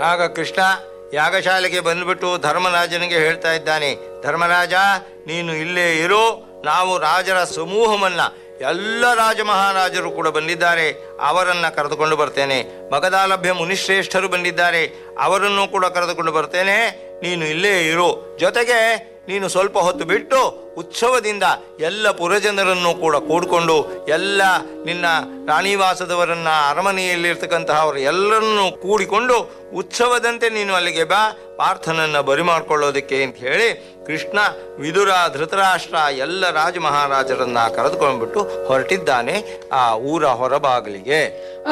ಆಗ ಕೃಷ್ಣ ಯಾಗಶಾಲೆಗೆ ಬಂದ್ಬಿಟ್ಟು ಧರ್ಮರಾಜನಿಗೆ ಹೇಳ್ತಾ ಇದ್ದಾನೆ ಧರ್ಮರಾಜ ನೀನು ಇಲ್ಲೇ ಇರು ನಾವು ರಾಜರ ಸಮೂಹವನ್ನ ಎಲ್ಲ ರಾಜ ಮಹಾರಾಜರು ಕೂಡ ಬಂದಿದ್ದಾರೆ ಅವರನ್ನ ಕರೆದುಕೊಂಡು ಬರ್ತೇನೆ ಮಗದಾಲಭ್ಯ ಮುನಿಶ್ರೇಷ್ಠರು ಬಂದಿದ್ದಾರೆ ಅವರನ್ನು ಕೂಡ ಕರೆದುಕೊಂಡು ಬರ್ತೇನೆ ನೀನು ಇಲ್ಲೇ ಇರು ಜೊತೆಗೆ ನೀನು ಸ್ವಲ್ಪ ಹೊತ್ತು ಬಿಟ್ಟು ಉತ್ಸವದಿಂದ ಎಲ್ಲ ಪುರಜನರನ್ನು ಕೂಡ ಕೂಡಿಕೊಂಡು ಎಲ್ಲ ನಿನ್ನ ರಾಣಿವಾಸದವರನ್ನ ಅರಮನೆಯಲ್ಲಿರ್ತಕ್ಕಂತಹವರು ಎಲ್ಲರನ್ನು ಕೂಡಿಕೊಂಡು ಉತ್ಸವದಂತೆ ನೀನು ಅಲ್ಲಿಗೆ ಬಾ ಪಾರ್ಥನನ್ನ ಬರಿ ಮಾಡ್ಕೊಳ್ಳೋದಕ್ಕೆ ಅಂತ ಹೇಳಿ ಕೃಷ್ಣ ವಿದುರ ಧೃತರಾಷ್ಟ್ರ ಎಲ್ಲ ರಾಜ ಮಹಾರಾಜರನ್ನ ಕರೆದುಕೊಂಡ್ಬಿಟ್ಟು ಹೊರಟಿದ್ದಾನೆ ಆ ಊರ ಹೊರಬಾಗಿಲಿಗೆ